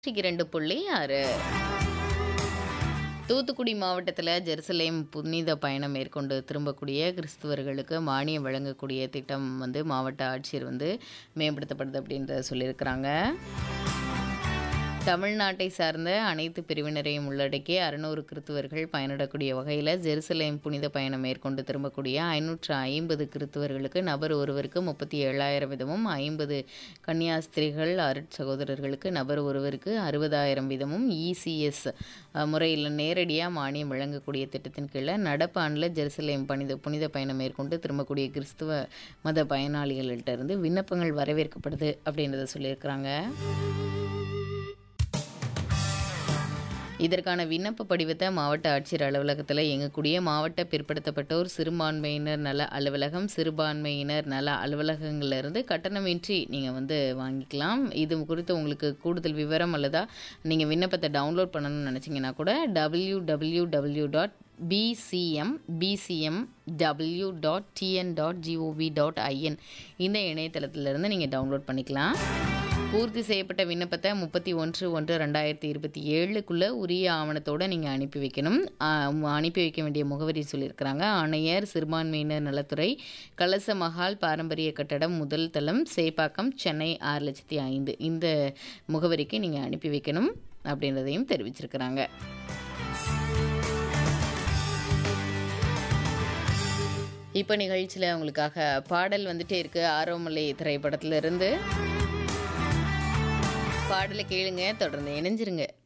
இரண்டு புள்ளி ஆறு தூத்துக்குடி மாவட்டத்தில் ஜெருசலேம் புனித பயணம் மேற்கொண்டு திரும்பக்கூடிய கிறிஸ்துவர்களுக்கு மானியம் வழங்கக்கூடிய திட்டம் வந்து மாவட்ட ஆட்சியர் வந்து மேம்படுத்தப்படுது அப்படின்றத சொல்லியிருக்கிறாங்க தமிழ்நாட்டை சார்ந்த அனைத்து பிரிவினரையும் உள்ளடக்கி அறுநூறு கிறித்துவர்கள் பயனிடக்கூடிய வகையில் ஜெருசலேம் புனித பயணம் மேற்கொண்டு திரும்பக்கூடிய ஐநூற்று ஐம்பது கிறித்துவர்களுக்கு நபர் ஒருவருக்கு முப்பத்தி ஏழாயிரம் வீதமும் ஐம்பது கன்னியாஸ்திரிகள் அருட் சகோதரர்களுக்கு நபர் ஒருவருக்கு அறுபதாயிரம் வீதமும் இசிஎஸ் முறையில் நேரடியாக மானியம் வழங்கக்கூடிய திட்டத்தின் கீழே நடப்பு ஆண்டில் ஜெருசலேம் பணித புனித பயணம் மேற்கொண்டு திரும்பக்கூடிய கிறிஸ்துவ மத பயனாளிகள்கிட்ட இருந்து விண்ணப்பங்கள் வரவேற்கப்படுது அப்படின்றத சொல்லியிருக்கிறாங்க இதற்கான விண்ணப்ப படிவத்தை மாவட்ட ஆட்சியர் அலுவலகத்தில் இயங்கக்கூடிய மாவட்ட பிற்படுத்தப்பட்டோர் சிறுபான்மையினர் நல அலுவலகம் சிறுபான்மையினர் நல அலுவலகங்கள்லேருந்து கட்டணமின்றி நீங்கள் வந்து வாங்கிக்கலாம் இது குறித்து உங்களுக்கு கூடுதல் விவரம் அல்லதா நீங்கள் விண்ணப்பத்தை டவுன்லோட் பண்ணணும்னு நினச்சிங்கன்னா கூட W W W dot PCM PCM W dot TN dot GOV dot IN இந்த இணையதளத்திலிருந்து நீங்கள் டவுன்லோட் பண்ணிக்கலாம் பூர்த்தி செய்யப்பட்ட விண்ணப்பத்தை முப்பத்தி ஒன்று ஒன்று ரெண்டாயிரத்தி இருபத்தி ஏழுக்குள்ளே உரிய ஆவணத்தோடு நீங்கள் அனுப்பி வைக்கணும் அனுப்பி வைக்க வேண்டிய முகவரி சொல்லியிருக்கிறாங்க ஆணையர் சிறுபான்மையினர் நலத்துறை கலச மஹால் பாரம்பரிய கட்டடம் முதல் தளம் சேப்பாக்கம் சென்னை ஆறு லட்சத்தி ஐந்து இந்த முகவரிக்கு நீங்கள் அனுப்பி வைக்கணும் அப்படின்றதையும் தெரிவிச்சிருக்கிறாங்க இப்போ நிகழ்ச்சியில் உங்களுக்காக பாடல் வந்துட்டே இருக்கு ஆரோமலை திரைப்படத்திலிருந்து பாடலை கேளுங்க தொடர்ந்து இணைஞ்சிருங்க